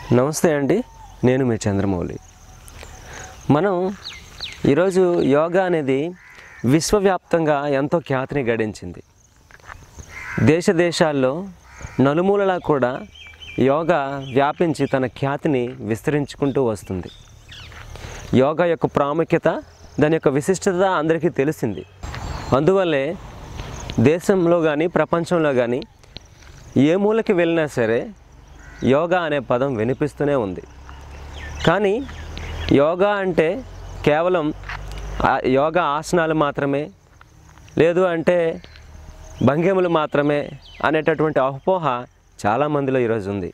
నమస్తే అండి నేను మీ చంద్రమౌళి మనం ఈరోజు యోగా అనేది విశ్వవ్యాప్తంగా ఎంతో ఖ్యాతిని గడించింది దేశ దేశాల్లో నలుమూలలా కూడా యోగా వ్యాపించి తన ఖ్యాతిని విస్తరించుకుంటూ వస్తుంది యోగా యొక్క ప్రాముఖ్యత దాని యొక్క విశిష్టత అందరికీ తెలిసింది అందువల్లే దేశంలో కానీ ప్రపంచంలో కానీ ఏ మూలకి వెళ్ళినా సరే యోగా అనే పదం వినిపిస్తూనే ఉంది కానీ యోగా అంటే కేవలం ఆ యోగా ఆసనాలు మాత్రమే లేదు అంటే భంగిమలు మాత్రమే అనేటటువంటి అపోహ చాలామందిలో ఈరోజు ఉంది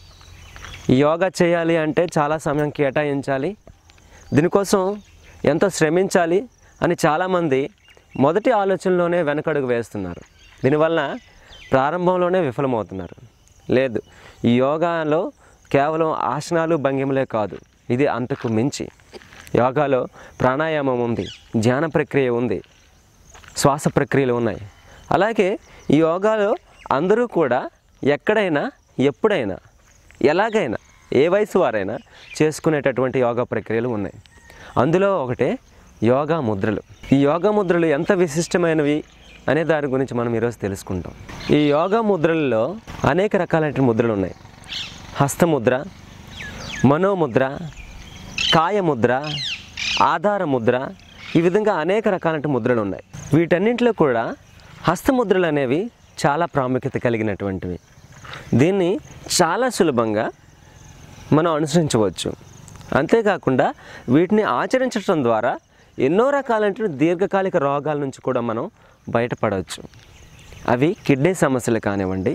ఈ యోగా చేయాలి అంటే చాలా సమయం కేటాయించాలి దీనికోసం ఎంతో శ్రమించాలి అని చాలామంది మొదటి ఆలోచనలోనే వెనకడుగు వేస్తున్నారు దీనివల్ల ప్రారంభంలోనే విఫలమవుతున్నారు లేదు ఈ యోగాలో కేవలం ఆసనాలు భంగిమలే కాదు ఇది అంతకు మించి యోగాలో ప్రాణాయామం ఉంది ధ్యాన ప్రక్రియ ఉంది శ్వాస ప్రక్రియలు ఉన్నాయి అలాగే ఈ యోగాలో అందరూ కూడా ఎక్కడైనా ఎప్పుడైనా ఎలాగైనా ఏ వయసు వారైనా చేసుకునేటటువంటి యోగా ప్రక్రియలు ఉన్నాయి అందులో ఒకటే యోగా ముద్రలు ఈ యోగా ముద్రలు ఎంత విశిష్టమైనవి అనే దాని గురించి మనం ఈరోజు తెలుసుకుంటాం ఈ యోగా ముద్రలలో అనేక రకాలైన ముద్రలు ఉన్నాయి హస్తముద్ర మనోముద్ర కాయముద్ర ఆధార ముద్ర ఈ విధంగా అనేక రకాలైన ముద్రలు ఉన్నాయి వీటన్నింటిలో కూడా హస్తముద్రలు అనేవి చాలా ప్రాముఖ్యత కలిగినటువంటివి దీన్ని చాలా సులభంగా మనం అనుసరించవచ్చు అంతేకాకుండా వీటిని ఆచరించడం ద్వారా ఎన్నో రకాలైన దీర్ఘకాలిక రోగాల నుంచి కూడా మనం బయటపడవచ్చు అవి కిడ్నీ సమస్యలు కానివ్వండి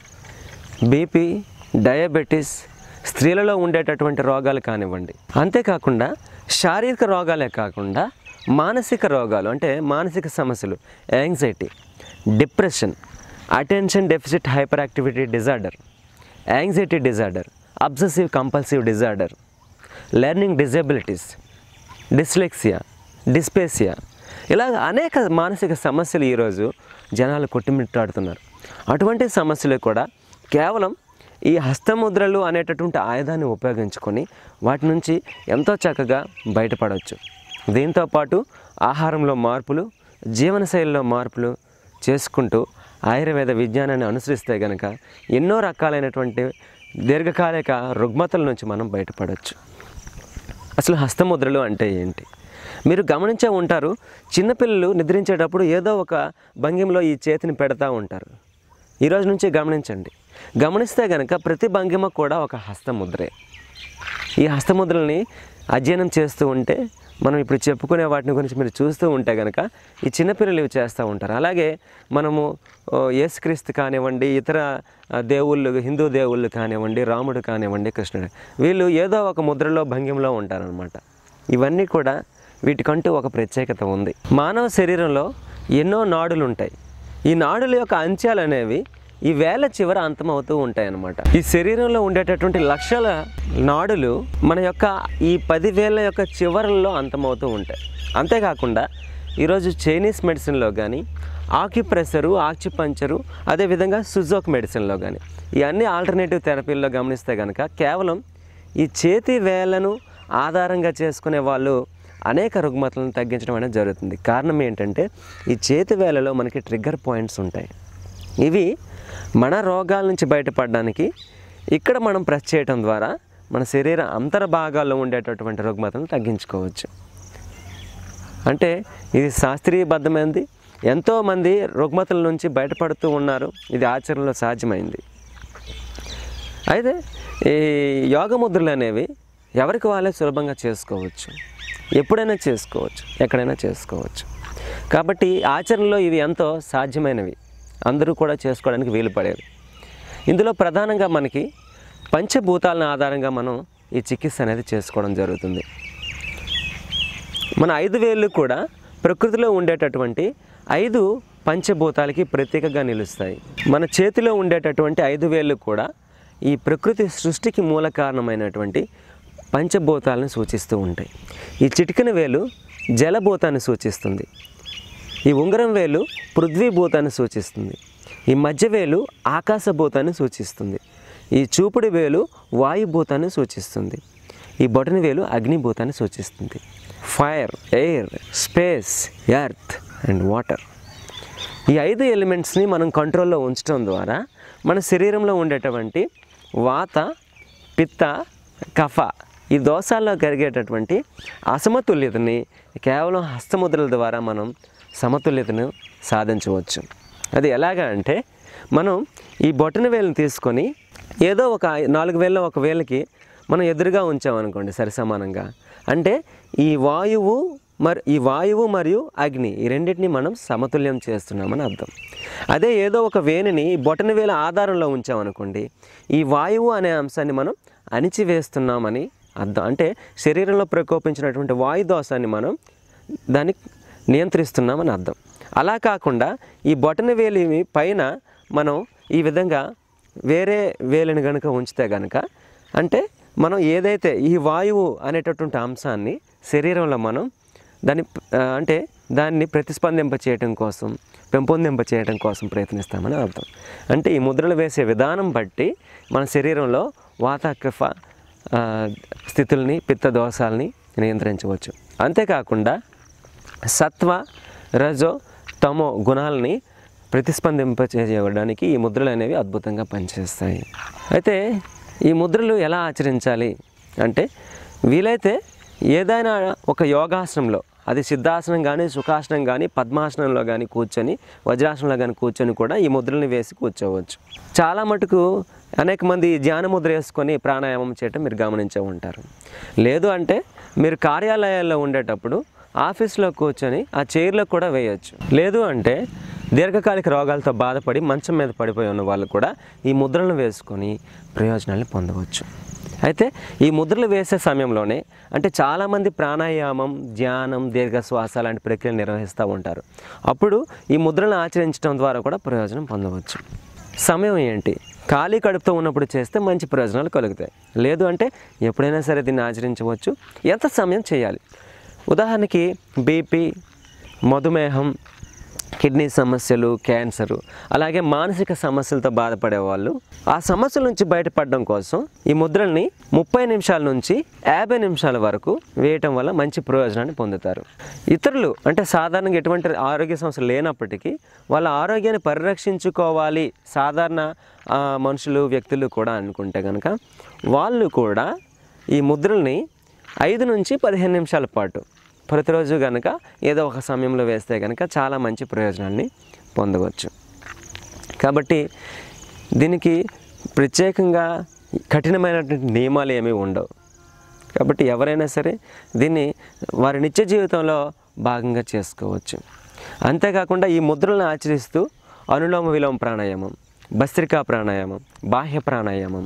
బీపీ డయాబెటీస్ స్త్రీలలో ఉండేటటువంటి రోగాలు కానివ్వండి అంతేకాకుండా శారీరక రోగాలే కాకుండా మానసిక రోగాలు అంటే మానసిక సమస్యలు anxiety depression attention deficit hyperactivity disorder anxiety disorder obsessive compulsive disorder learning disabilities dyslexia dyspraxia ఇలా అనేక మానసిక సమస్యలు ఈరోజు జనాలు కొట్టుమిట్టాడుతున్నారు అటువంటి సమస్యలు కూడా కేవలం ఈ హస్తముద్రలు అనేటటువంటి ఆయుధాన్ని ఉపయోగించుకొని వాటి నుంచి ఎంతో చక్కగా బయటపడవచ్చు దీంతోపాటు ఆహారంలో మార్పులు జీవనశైలిలో మార్పులు చేసుకుంటూ ఆయుర్వేద విజ్ఞానాన్ని అనుసరిస్తే కనుక ఎన్నో రకాలైనటువంటి దీర్ఘకాలిక రుగ్మతల నుంచి మనం బయటపడవచ్చు అసలు హస్తముద్రలు అంటే ఏంటి మీరు గమనించే ఉంటారు చిన్నపిల్లలు నిద్రించేటప్పుడు ఏదో ఒక భంగిమలో ఈ చేతిని పెడతా ఉంటారు ఈరోజు నుంచి గమనించండి గమనిస్తే కనుక ప్రతి భంగిమ కూడా ఒక హస్తముద్రే ఈ హస్తముద్రల్ని అధ్యయనం చేస్తూ ఉంటే మనం ఇప్పుడు చెప్పుకునే వాటిని గురించి మీరు చూస్తూ ఉంటే కనుక ఈ చిన్నపిల్లలు ఇవి చేస్తూ ఉంటారు అలాగే మనము ఓ, యేసుక్రీస్తు కానివ్వండి ఇతర ఆ, దేవుళ్ళు హిందూ దేవుళ్ళు కానివ్వండి రాముడు కానివ్వండి కృష్ణుడు వీళ్ళు ఏదో ఒక ముద్రలో భంగిమలో ఉంటారనమాట ఇవన్నీ కూడా వీటికంటూ ఒక ప్రత్యేకత ఉంది మానవ శరీరంలో ఎన్నో నాడులు ఉంటాయి ఈ నాడుల యొక్క అంత్యాలు అనేవి ఈ వేల చివర అంతమవుతూ ఉంటాయి అన్నమాట ఈ శరీరంలో ఉండేటటువంటి లక్షల నాడులు మన యొక్క ఈ పదివేల యొక్క చివరల్లో అంతమవుతూ ఉంటాయి అంతేకాకుండా ఈరోజు చైనీస్ మెడిసిన్లో కానీ ఆక్యుప్రెషరు ఆక్యుపంచరు అదేవిధంగా సుజోక్ మెడిసిన్లో కానీ ఈ అన్ని ఆల్టర్నేటివ్ థెరపీల్లో గమనిస్తే కనుక కేవలం ఈ చేతి వేళ్లను ఆధారంగా చేసుకునే వాళ్ళు అనేక రుగ్మతలను తగ్గించడం అనేది జరుగుతుంది కారణం ఏంటంటే ఈ చేతి వేలలో మనకి ట్రిగ్గర్ పాయింట్స్ ఉంటాయి ఇవి మన రోగాల నుంచి బయటపడడానికి ఇక్కడ మనం ప్రెస్ చేయటం ద్వారా మన శరీర అంతర భాగాల్లో ఉండేటటువంటి రుగ్మతలను తగ్గించుకోవచ్చు అంటే ఇది శాస్త్రీయబద్ధమైనది ఎంతోమంది రుగ్మతల నుంచి బయటపడుతూ ఉన్నారు ఇది ఆచరణలో సాధ్యమైంది అయితే ఈ యోగ ముద్రలు అనేవి ఎవరికి వాళ్ళే సులభంగా చేసుకోవచ్చు ఎప్పుడైనా చేసుకోవచ్చు ఎక్కడైనా చేసుకోవచ్చు కాబట్టి ఆచరణలో ఇవి ఎంతో సాధ్యమైనవి అందరూ కూడా చేసుకోవడానికి వీలు పడేవి ఇందులో ప్రధానంగా మనకి పంచభూతాలను ఆధారంగా మనం ఈ చికిత్స అనేది చేసుకోవడం జరుగుతుంది మన ఐదు వేళ్ళు కూడా ప్రకృతిలో ఉండేటటువంటి ఐదు పంచభూతాలకి ప్రత్యేకంగా నిలుస్తాయి మన చేతిలో ఉండేటటువంటి ఐదు వేళ్ళు కూడా ఈ ప్రకృతి సృష్టికి మూల కారణమైనటువంటి పంచభూతాలను సూచిస్తూ ఉంటాయి ఈ చిటికెన వేలు జలభూతాన్ని సూచిస్తుంది ఈ ఉంగరం వేలు పృథ్వీభూతాన్ని సూచిస్తుంది ఈ మధ్య వేలు ఆకాశభూతాన్ని సూచిస్తుంది ఈ చూపుడు వేలు వాయుభూతాన్ని సూచిస్తుంది ఈ బొటన వేలు అగ్నిభూతాన్ని సూచిస్తుంది fire air space earth and water ఈ ఐదు ఎలిమెంట్స్ని మనం కంట్రోల్లో ఉంచడం ద్వారా మన శరీరంలో ఉండేటువంటి వాత పిత్త కఫ ఈ దోషాల్లో కలిగేటటువంటి అసమతుల్యతని కేవలం హస్తముద్రల ద్వారా మనం సమతుల్యతను సాధించవచ్చు అది ఎలాగా అంటే మనం ఈ బొటన వేలుని తీసుకొని ఏదో ఒక నాలుగు వేల ఒక వేలకి మనం ఎదురుగా ఉంచామనుకోండి సరి సమానంగా అంటే ఈ వాయువు మరి ఈ వాయువు మరియు అగ్ని ఈ రెండింటిని మనం సమతుల్యం చేస్తున్నామని అర్థం అదే ఏదో ఒక వేణిని బొటన వేల ఆధారంలో ఉంచామనుకోండి ఈ వాయువు అనే అంశాన్ని మనం అణిచివేస్తున్నామని అర్థం అంటే శరీరంలో ప్రకోపించినటువంటి వాయు దోషాన్ని మనం దాన్ని నియంత్రిస్తున్నామని అర్థం అలా కాకుండా ఈ బొటన వేలి పైన మనం ఈ విధంగా వేరే వేలిని కనుక ఉంచితే కనుక అంటే మనం ఏదైతే ఈ వాయువు అనేటటువంటి అంశాన్ని శరీరంలో మనం దాన్ని ఆ, అంటే దాన్ని ప్రతిస్పందింప చేయటం కోసం పెంపొందింప చేయటం కోసం ప్రయత్నిస్తామని అర్థం అంటే ఈ ముద్రలు వేసే విధానం బట్టి మన శరీరంలో వాత కఫ ఆ, స్థితుల్ని పిత్త దోషాలని నియంత్రించవచ్చు అంతేకాకుండా సత్వ రజో తమో గుణాలని ప్రతిస్పందింప చేయడానికి ఈ ముద్రలు అనేవి అద్భుతంగా పనిచేస్తాయి అయితే ఈ ముద్రలు ఎలా ఆచరించాలి అంటే వీలైతే ఏదైనా ఒక యోగాసనంలో అది సిద్ధాసనం కానీ సుఖాసనం కానీ పద్మాసనంలో కానీ కూర్చొని వజ్రాసనంలో కానీ కూర్చొని కూడా ఈ ముద్రల్ని వేసి కూర్చోవచ్చు చాలా మటుకు అనేక మంది ధ్యాన ముద్ర వేసుకొని ప్రాణాయామం చేయటం మీరు గమనించే ఉంటారు లేదు అంటే మీరు కార్యాలయాల్లో ఉండేటప్పుడు ఆఫీస్లో కూర్చొని ఆ చైర్లో కూడా వేయొచ్చు లేదు అంటే దీర్ఘకాలిక రోగాలతో బాధపడి మంచం మీద పడిపోయి ఉన్న వాళ్ళు కూడా ఈ ముద్రలను వేసుకొని ప్రయోజనాలను పొందవచ్చు అయితే ఈ ముద్రలు వేసే సమయంలోనే అంటే చాలామంది ప్రాణాయామం ధ్యానం దీర్ఘ శ్వాస లాంటి ప్రక్రియలు నిర్వహిస్తూ ఉంటారు అప్పుడు ఈ ముద్రలను ఆచరించడం ద్వారా కూడా ప్రయోజనం పొందవచ్చు సమయం ఏంటి ఖాళీ కడుపుతో ఉన్నప్పుడు చేస్తే మంచి ప్రయోజనాలు కలుగుతాయి లేదు అంటే ఎప్పుడైనా సరే దీన్ని ఆచరించవచ్చు ఎంత సమయం చేయాలి ఉదాహరణకి బీపీ మధుమేహం కిడ్నీ సమస్యలు క్యాన్సరు అలాగే మానసిక సమస్యలతో బాధపడే వాళ్ళు ఆ సమస్యల నుంచి బయటపడడం కోసం ఈ ముద్రల్ని ముప్పై నిమిషాల నుంచి యాభై నిమిషాల వరకు వేయటం వల్ల మంచి ప్రయోజనాన్ని పొందుతారు ఇతరులు అంటే సాధారణంగా ఎటువంటి ఆరోగ్య సమస్యలు లేనప్పటికీ వాళ్ళ ఆరోగ్యాన్ని పరిరక్షించుకోవాలి సాధారణ ఆ, మనుషులు వ్యక్తులు కూడా అనుకుంటే కనుక వాళ్ళు కూడా ఈ ముద్రల్ని ఐదు నుంచి పదిహేను నిమిషాల పాటు ప్రతిరోజు కనుక ఏదో ఒక సమయంలో వేస్తే కనుక చాలా మంచి ప్రయోజనాన్ని పొందవచ్చు కాబట్టి దీనికి ప్రత్యేకంగా కఠినమైనటువంటి నియమాలు ఏమీ ఉండవు కాబట్టి ఎవరైనా సరే దీన్ని వారి నిత్య జీవితంలో భాగంగా చేసుకోవచ్చు అంతేకాకుండా ఈ ముద్రలను ఆచరిస్తూ అనులోమ విలోమ ప్రాణాయామం భస్త్రికా ప్రాణాయామం బాహ్య ప్రాణాయామం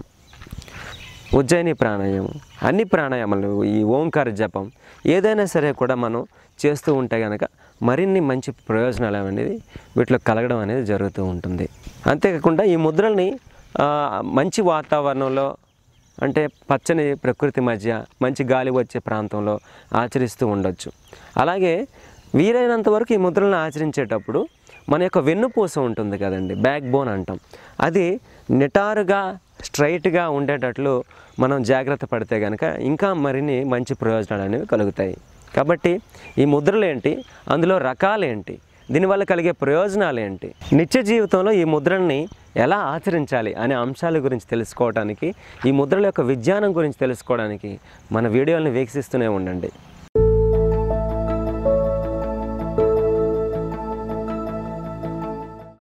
ఉజ్జయిని ప్రాణాయామం అన్ని ప్రాణాయామాలు ఈ ఓంకార జపం ఏదైనా సరే కూడా మనం చేస్తూ ఉంటే కనుక మరిన్ని మంచి ప్రయోజనాలు అనేది వీటిలో కలగడం అనేది జరుగుతూ ఉంటుంది అంతేకాకుండా ఈ ముద్రల్ని ఆ, మంచి వాతావరణంలో అంటే పచ్చని ప్రకృతి మధ్య మంచి గాలి వచ్చే ప్రాంతంలో ఆచరిస్తూ ఉండొచ్చు అలాగే వీలైనంత వరకు ఈ ముద్రలను ఆచరించేటప్పుడు మన యొక్క వెన్నుపూస ఉంటుంది కదండి బ్యాక్ బోన్ అంటాం అది నిటారుగా స్ట్రైట్గా ఉండేటట్లు మనం జాగ్రత్త పడితే కనుక ఇంకా మరిన్ని మంచి ప్రయోజనాలు అనేవి కలుగుతాయి కాబట్టి ఈ ముద్రలు ఏంటి అందులో రకాలు ఏంటి దీనివల్ల కలిగే ప్రయోజనాలు ఏంటి నిత్య జీవితంలో ఈ ముద్రల్ని ఎలా ఆచరించాలి అనే అంశాల గురించి తెలుసుకోవడానికి ఈ ముద్రల యొక్క విజ్ఞానం గురించి తెలుసుకోవడానికి మన వీడియోలను వీక్షిస్తూనే ఉండండి